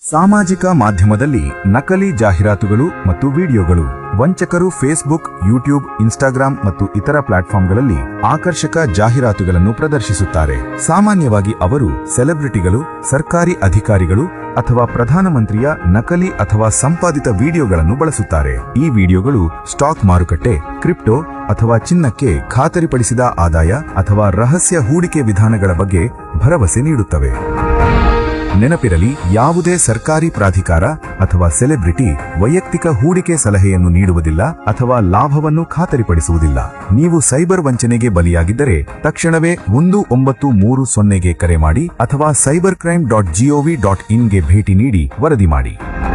ಸಾಮಾಜಿಕ ಮಾಧ್ಯಮದಲ್ಲಿ ನಕಲಿ ಜಾಹೀರಾತುಗಳು ಮತ್ತು ವಿಡಿಯೋಗಳು ವಂಚಕರು ಫೇಸ್ಬುಕ್ ಯೂಟ್ಯೂಬ್ ಇನ್ಸ್ಟಾಗ್ರಾಂ ಮತ್ತು ಇತರ ಪ್ಲಾಟ್ಫಾರ್ಮ್ಗಳಲ್ಲಿ ಆಕರ್ಷಕ ಜಾಹೀರಾತುಗಳನ್ನು ಪ್ರದರ್ಶಿಸುತ್ತಾರೆ ಸಾಮಾನ್ಯವಾಗಿ ಅವರು ಸೆಲೆಬ್ರಿಟಿಗಳು ಸರ್ಕಾರಿ ಅಧಿಕಾರಿಗಳು ಅಥವಾ ಪ್ರಧಾನಮಂತ್ರಿಯ ನಕಲಿ ಅಥವಾ ಸಂಪಾದಿತ ವಿಡಿಯೋಗಳನ್ನು ಬಳಸುತ್ತಾರೆ ಈ ವಿಡಿಯೋಗಳು ಸ್ಟಾಕ್ ಮಾರುಕಟ್ಟೆ ಕ್ರಿಪ್ಟೋ ಅಥವಾ ಚಿನ್ನಕ್ಕೆ ಖಾತರಿಪಡಿಸಿದ ಆದಾಯ ಅಥವಾ ರಹಸ್ಯ ಹೂಡಿಕೆ ವಿಧಾನಗಳ ಬಗ್ಗೆ ಭರವಸೆ ನೀಡುತ್ತವೆ ನೆನಪಿರಲಿ ಯಾವುದೇ ಸರ್ಕಾರಿ ಪ್ರಾಧಿಕಾರ ಅಥವಾ ಸೆಲೆಬ್ರಿಟಿ ವೈಯಕ್ತಿಕ ಹೂಡಿಕೆ ಸಲಹೆಯನ್ನು ನೀಡುವುದಿಲ್ಲ ಅಥವಾ ಲಾಭವನ್ನು ಖಾತರಿಪಡಿಸುವುದಿಲ್ಲ ನೀವು ಸೈಬರ್ ವಂಚನೆಗೆ ಬಲಿಯಾಗಿದ್ದರೆ ತಕ್ಷಣವೇ ಒಂದು ಒಂಬತ್ತು ಮೂರು ಸೊನ್ನೆಗೆ ಕರೆ ಮಾಡಿ ಅಥವಾ cyber crime dot G O V dot ಇನ್ಗೆ ಭೇಟಿ ನೀಡಿ ವರದಿ ಮಾಡಿ